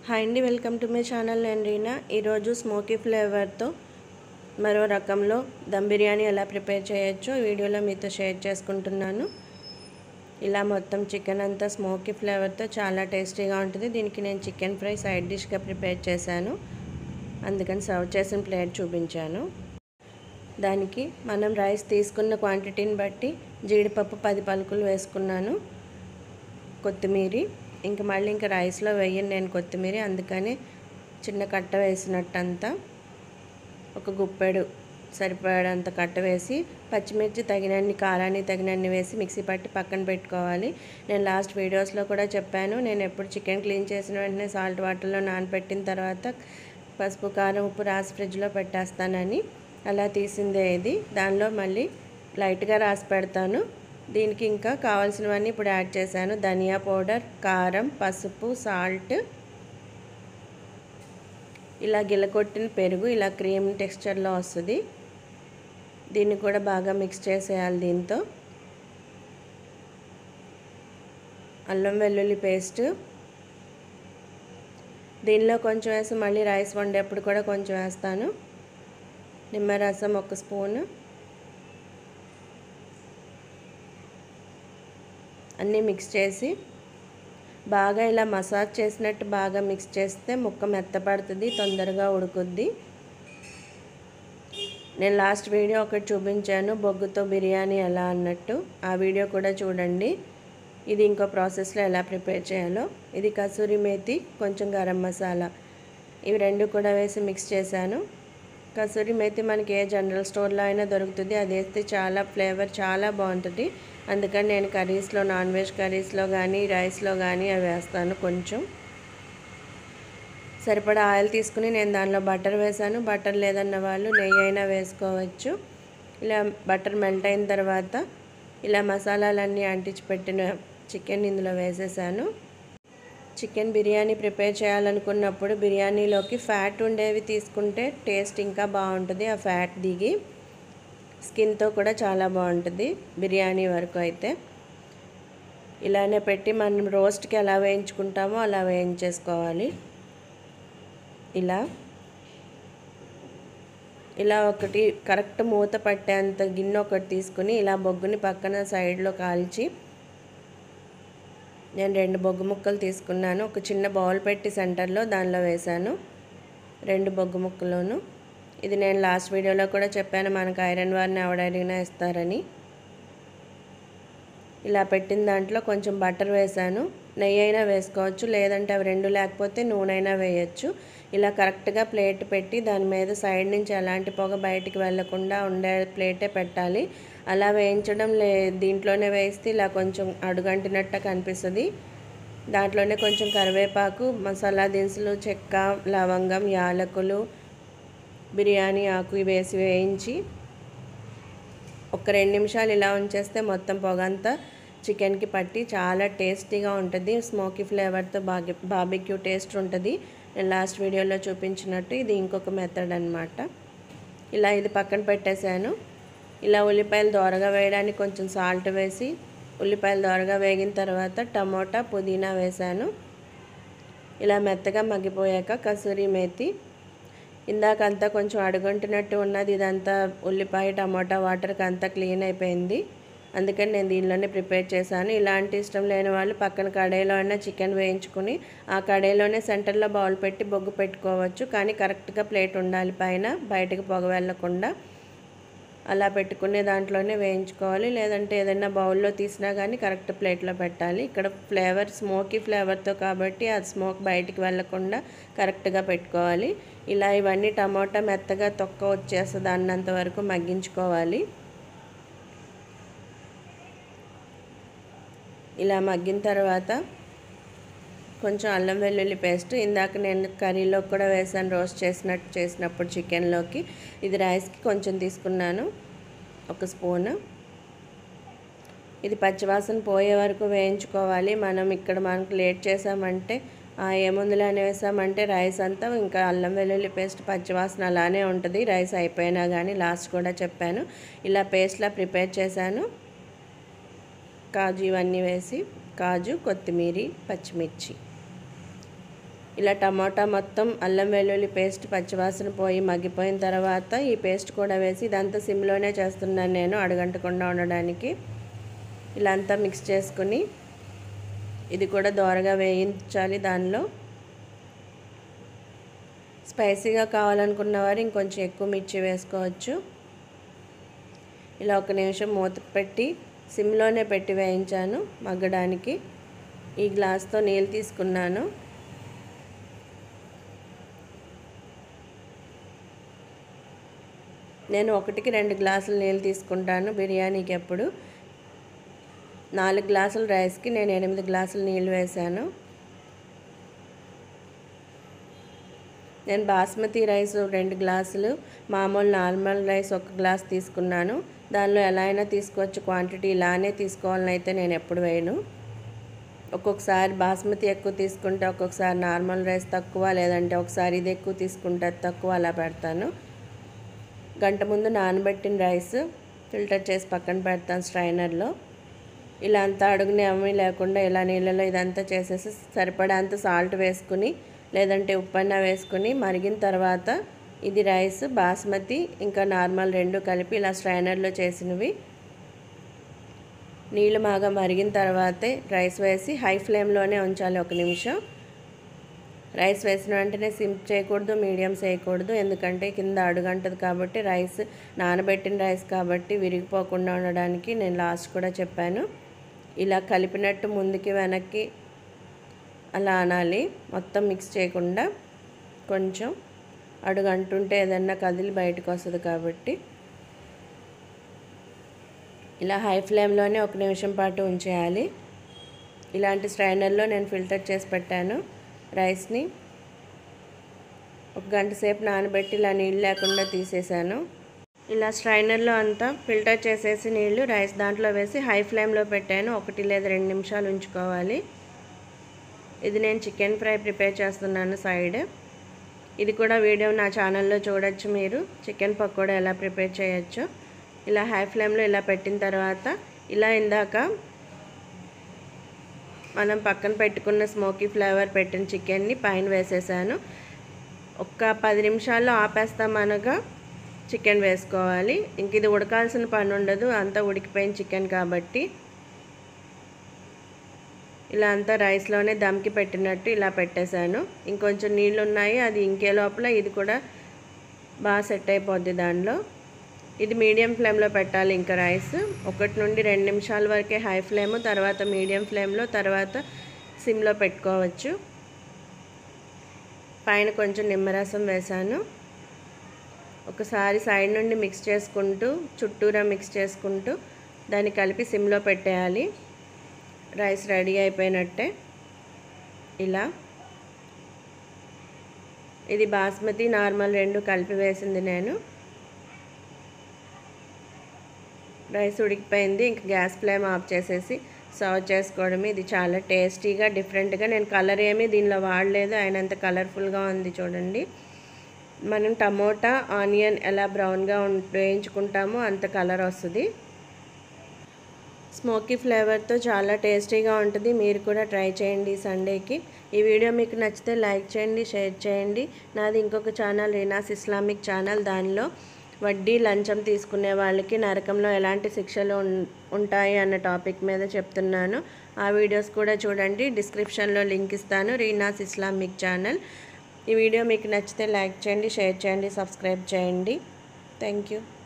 hi అండి welcome to my channel నేను రీనా ఈరోజు స్మోకీ ఫ్లేవర్తో మరో రకంలో దమ్ బిర్యానీ ఎలా ప్రిపేర్ చేయొచ్చో ఈ వీడియోలో మీతో షేర్ చేసుకుంటున్నాను ఇలా మొత్తం చికెన్ అంతా స్మోకీ ఫ్లేవర్తో చాలా టేస్టీగా ఉంటుంది దీనికి నేను చికెన్ ఫ్రై సైడ్ డిష్గా ప్రిపేర్ చేశాను అందుకని సర్వ్ చేసిన ప్లేట్ చూపించాను దానికి మనం రైస్ తీసుకున్న క్వాంటిటీని బట్టి జీడిపప్పు పది పలుకులు వేసుకున్నాను కొత్తిమీర ఇంకా మళ్ళీ ఇంకా రైస్లో వేయను నేను కొత్తిమీర అందుకని చిన్న కట్ట వేసినట్టంతా ఒక గుప్పెడు సరిపడంత కట్ట వేసి పచ్చిమిర్చి తగినన్ని కారాన్ని తగినన్ని వేసి మిక్సీ పట్టి పక్కన పెట్టుకోవాలి నేను లాస్ట్ వీడియోస్లో కూడా చెప్పాను నేను ఎప్పుడు చికెన్ క్లీన్ చేసిన వెంటనే సాల్ట్ వాటర్లో నానబెట్టిన తర్వాత పసుపు కారం ఉప్పు రాసి ఫ్రిడ్జ్లో పెట్టేస్తానని అలా తీసిందే ఇది దానిలో మళ్ళీ లైట్గా రాసి పెడతాను దీనికి ఇంకా కావాల్సినవన్నీ ఇప్పుడు యాడ్ చేశాను ధనియా పౌడర్ కారం పసుపు సాల్ట్ ఇలా గిలకొట్టిన పెరుగు ఇలా క్రీమ్ టెక్స్చర్లో వస్తుంది దీన్ని కూడా బాగా మిక్స్ చేసేయాలి దీంతో అల్లం వెల్లుల్లి పేస్ట్ దీనిలో కొంచెం వేసి మళ్ళీ రైస్ వండేప్పుడు కూడా కొంచెం వేస్తాను నిమ్మరసం ఒక స్పూను అన్నీ మిక్స్ చేసి బాగా ఇలా మసాజ్ చేసినట్టు బాగా మిక్స్ చేస్తే ముక్క మెత్తపడుతుంది తొందరగా ఉడుకుద్ది నేను లాస్ట్ వీడియో ఒకటి చూపించాను బొగ్గుతో బిర్యానీ ఎలా అన్నట్టు ఆ వీడియో కూడా చూడండి ఇది ఇంకో ప్రాసెస్లో ఎలా ప్రిపేర్ చేయాలో ఇది కసూరి మేతి కొంచెం గరం మసాలా ఇవి రెండు కూడా వేసి మిక్స్ చేశాను కసూరి మేతి మనకి ఏ జనరల్ స్టోర్లో అయినా దొరుకుతుంది అది వేస్తే చాలా ఫ్లేవర్ చాలా బాగుంటుంది అందుకని నేను కర్రీస్లో నాన్ వెజ్ కర్రీస్లో కానీ రైస్లో కానీ అవి వేస్తాను కొంచెం సరిపడా ఆయిల్ తీసుకుని నేను దానిలో బటర్ వేసాను బటర్ లేదన్న వాళ్ళు నెయ్యి అయినా వేసుకోవచ్చు ఇలా బటర్ మెల్ట్ అయిన తర్వాత ఇలా మసాలాలన్నీ అంటించి పెట్టిన చికెన్ ఇందులో వేసేసాను చికెన్ బిర్యానీ ప్రిపేర్ చేయాలనుకున్నప్పుడు బిర్యానీలోకి ఫ్యాట్ ఉండేవి తీసుకుంటే టేస్ట్ ఇంకా బాగుంటుంది ఆ ఫ్యాట్ దిగి స్కిన్తో కూడా చాలా బాగుంటుంది బిర్యానీ వరకు అయితే ఇలానే పెట్టి మనం రోస్ట్కి ఎలా వేయించుకుంటామో అలా వేయించేసుకోవాలి ఇలా ఇలా ఒకటి కరెక్ట్ మూత పట్టేంత గిన్నె ఒకటి తీసుకుని ఇలా బొగ్గుని పక్కన సైడ్లో కాల్చి నేను రెండు బొగ్గు ముక్కలు తీసుకున్నాను ఒక చిన్న బౌల్ పెట్టి సెంటర్లో దానిలో వేశాను రెండు బొగ్గు ముక్కలోను ఇది నేను లాస్ట్ వీడియోలో కూడా చెప్పాను మనకు ఐరన్ వారిని ఎవడడిగినా ఇస్తారని ఇలా పెట్టిన దాంట్లో కొంచెం బటర్ వేసాను నెయ్యి అయినా వేసుకోవచ్చు లేదంటే అవి రెండు లేకపోతే నూనె అయినా వేయచ్చు ఇలా కరెక్ట్గా ప్లేట్ పెట్టి దాని మీద సైడ్ నుంచి ఎలాంటి పొగ బయటికి వెళ్లకుండా ఉండే ప్లేటే పెట్టాలి అలా వేయించడం లే దీంట్లోనే వేస్తే ఇలా కొంచెం అడుగంటినట్టు కనిపిస్తుంది దాంట్లోనే కొంచెం కరివేపాకు మసాలా దినుసులు చెక్క లవంగం యాలకులు బిర్యానీ ఆకు వేసి వేయించి ఒక రెండు నిమిషాలు ఇలా ఉంచేస్తే మొత్తం పొగంతా చికెన్కి పట్టి చాలా టేస్టీగా ఉంటుంది స్మోకీ ఫ్లేవర్తో బాగా బాబిక్యూ టేస్ట్ ఉంటుంది నేను లాస్ట్ వీడియోలో చూపించినట్టు ఇది ఇంకొక మెథడ్ అనమాట ఇలా ఇది పక్కన పెట్టేశాను ఇలా ఉల్లిపాయలు దోరగా వేయడానికి కొంచెం సాల్ట్ వేసి ఉల్లిపాయలు దోరగా వేగిన తర్వాత టమోటా పుదీనా వేశాను ఇలా మెత్తగా మగ్గిపోయాక కసూరి మేతి ఇందాకంతా కొంచెం అడుగుంటున్నట్టు ఉన్నది ఇదంతా ఉల్లిపాయ టమాటా వాటర్కి అంతా క్లీన్ అయిపోయింది అందుకని నేను దీనిలోనే ప్రిపేర్ చేశాను ఇలాంటి ఇష్టం లేని వాళ్ళు పక్కన కడాయిలో అయినా చికెన్ వేయించుకుని ఆ కడాయిలోనే సెంటర్లో బౌల్ పెట్టి బొగ్గు పెట్టుకోవచ్చు కానీ కరెక్ట్గా ప్లేట్ ఉండాలి పైన బయటకు పొగ వెళ్ళకుండా అలా పెట్టుకునే దాంట్లోనే వేయించుకోవాలి లేదంటే ఏదైనా బౌల్లో తీసినా కానీ కరెక్ట్ ప్లేట్లో పెట్టాలి ఇక్కడ ఫ్లేవర్ స్మోకీ ఫ్లేవర్తో కాబట్టి ఆ స్మోక్ బయటికి వెళ్ళకుండా కరెక్ట్గా పెట్టుకోవాలి ఇలా ఇవన్నీ టమాటా మెత్తగా తొక్క వచ్చేస్తుంది అన్నంత వరకు మగ్గించుకోవాలి ఇలా మగ్గిన తర్వాత కొంచెం అల్లం వెల్లుల్లి పేస్ట్ ఇందాక నేను కర్రీలో కూడా వేసాను రోస్ట్ చేసినట్టు చేసినప్పుడు చికెన్లోకి ఇది రైస్కి కొంచెం తీసుకున్నాను ఒక స్పూను ఇది పచ్చివాసన పోయే వరకు వేయించుకోవాలి మనం ఇక్కడ మనకు లేట్ చేసామంటే ఏముందులో అని వేసామంటే రైస్ అంతా ఇంకా అల్లం వెల్లుల్లి పేస్ట్ పచ్చివాసన అలానే ఉంటుంది రైస్ అయిపోయినా కానీ లాస్ట్ కూడా చెప్పాను ఇలా పేస్ట్లా ప్రిపేర్ చేశాను కాజు ఇవన్నీ వేసి కాజు కొత్తిమీర పచ్చిమిర్చి ఇలా టమాటా మొత్తం అల్లం వెల్లుల్లి పేస్ట్ పచ్చివాసన పోయి మగ్గిపోయిన తర్వాత ఈ పేస్ట్ కూడా వేసి ఇదంతా సిమ్లోనే చేస్తున్నాను నేను అడగంటకుండా ఉండడానికి ఇలా అంతా మిక్స్ చేసుకుని ఇది కూడా దోరగా వేయించాలి దానిలో స్పైసీగా కావాలనుకున్న వారు ఇంకొంచెం ఎక్కువ మిర్చి వేసుకోవచ్చు ఇలా ఒక నిమిషం మూత పెట్టి సిమ్లోనే పెట్టి వేయించాను మగ్గడానికి ఈ గ్లాస్తో నీళ్ళు తీసుకున్నాను నేను ఒకటికి రెండు గ్లాసులు నీళ్ళు తీసుకుంటాను బిర్యానీకి ఎప్పుడు నాలుగు గ్లాసుల రైస్కి నేను ఎనిమిది గ్లాసులు నీళ్ళు వేశాను నేను బాస్మతి రైస్ రెండు గ్లాసులు మామూలు నార్మల్ రైస్ ఒక గ్లాస్ తీసుకున్నాను దానిలో ఎలా అయినా తీసుకోవచ్చు క్వాంటిటీ ఇలానే తీసుకోవాలని అయితే నేను ఎప్పుడు వేయను ఒక్కొక్కసారి బాస్మతి ఎక్కువ తీసుకుంటే ఒక్కొక్కసారి నార్మల్ రైస్ తక్కువ లేదంటే ఒకసారి ఇది ఎక్కువ తీసుకుంటే తక్కువ అలా పెడతాను గంట ముందు నానబెట్టిన రైస్ ఫిల్టర్ చేసి పక్కన పెడతాను స్ట్రైనర్లో ఇలా అంతా అడుగునే ఏమీ లేకుండా ఇలా నీళ్ళలో ఇదంతా చేసేసి సరిపడా అంత సాల్ట్ వేసుకుని లేదంటే ఉప్పన్న వేసుకుని మరిగిన తర్వాత ఇది రైస్ బాస్మతి ఇంకా నార్మల్ రెండు కలిపి ఇలా స్ట్రైనర్లో చేసినవి నీళ్ళు బాగా మరిగిన తర్వాతే రైస్ వేసి హై ఫ్లేమ్లోనే ఉంచాలి ఒక నిమిషం రైస్ వేసిన వెంటనే సిమ్ చేయకూడదు మీడియం చేయకూడదు ఎందుకంటే కింద అడుగంటది కాబట్టి రైస్ నానబెట్టిన రైస్ కాబట్టి విరిగిపోకుండా ఉండడానికి నేను లాస్ట్ కూడా చెప్పాను ఇలా కలిపినట్టు ముందుకి వెనక్కి అలా అనాలి మొత్తం మిక్స్ చేయకుండా కొంచెం అడుగు అంటుంటే ఏదన్నా కదిలి బయటకు వస్తుంది కాబట్టి ఇలా హై ఫ్లేమ్లోనే ఒక నిమిషం పాటు ఉంచేయాలి ఇలాంటి స్ట్రైనర్లో నేను ఫిల్టర్ చేసి పెట్టాను రైస్ని ఒక గంట సేపు నానబెట్టి ఇలా నీళ్ళు లేకుండా తీసేసాను ఇలా స్ట్రైనర్లో అంతా ఫిల్టర్ చేసేసి నీళ్ళు రైస్ దాంట్లో వేసి హై ఫ్లేమ్లో పెట్టాను ఒకటి లేదా రెండు నిమిషాలు ఉంచుకోవాలి ఇది నేను చికెన్ ఫ్రై ప్రిపేర్ చేస్తున్నాను సైడ్ ఇది కూడా వీడియో నా ఛానల్లో చూడొచ్చు మీరు చికెన్ పకోడా ఎలా ప్రిపేర్ చేయొచ్చు ఇలా హై ఫ్లేమ్లో ఇలా పెట్టిన తర్వాత ఇలా ఇందాక మనం పక్కన పెట్టుకున్న స్మోకీ ఫ్లేవర్ పెట్టిన చికెన్ని పైన వేసేసాను ఒక్క పది నిమిషాల్లో ఆపేస్తాం అనగా చికెన్ వేసుకోవాలి ఇంక ఇది ఉడకాల్సిన పని ఉండదు అంతా ఉడికిపోయిన చికెన్ కాబట్టి ఇలా అంతా రైస్లోనే దమ్కి పెట్టినట్టు ఇలా పెట్టేశాను ఇంకొంచెం నీళ్ళు ఉన్నాయి అది ఇంకే లోపల ఇది కూడా బాగా సెట్ అయిపోద్ది దానిలో ఇది మీడియం ఫ్లేమ్లో పెట్టాలి ఇంకా రైస్ ఒకటి నుండి రెండు నిమిషాల వరకే హై ఫ్లేమ్ తర్వాత మీడియం ఫ్లేమ్లో తర్వాత సిమ్లో పెట్టుకోవచ్చు పైన కొంచెం నిమ్మరసం వేసాను ఒకసారి సైడ్ నుండి మిక్స్ చేసుకుంటూ చుట్టూరా మిక్స్ చేసుకుంటూ దాన్ని కలిపి సిమ్లో పెట్టేయాలి రైస్ రెడీ అయిపోయినట్టే ఇలా ఇది బాస్మతి నార్మల్ రెండు కలిపి వేసింది నేను రైస్ ఉడికిపోయింది ఇంక గ్యాస్ ఫ్లేమ్ ఆఫ్ చేసేసి సర్వ్ చేసుకోవడమే ఇది చాలా టేస్టీగా డిఫరెంట్గా నేను కలర్ ఏమీ దీనిలో వాడలేదు అయినంత కలర్ఫుల్గా ఉంది చూడండి మనం టమోటా ఆనియన్ ఎలా బ్రౌన్గా వేయించుకుంటామో అంత కలర్ వస్తుంది స్మోకీ ఫ్లేవర్తో చాలా టేస్టీగా ఉంటుంది మీరు కూడా ట్రై చేయండి సండేకి ఈ వీడియో మీకు నచ్చితే లైక్ చేయండి షేర్ చేయండి నాది ఇంకొక ఛానల్ రీనాస్ ఇస్లామిక్ ఛానల్ దానిలో వడ్డీ లంచం తీసుకునే వాళ్ళకి నరకంలో ఎలాంటి శిక్షలు ఉంటాయి అన్న టాపిక్ మీద చెప్తున్నాను ఆ వీడియోస్ కూడా చూడండి డిస్క్రిప్షన్లో లింక్ ఇస్తాను రీనాస్ ఇస్లామిక్ ఛానల్ ఈ వీడియో మీకు నచ్చితే లైక్ చేయండి షేర్ చేయండి సబ్స్క్రైబ్ చేయండి థ్యాంక్ యూ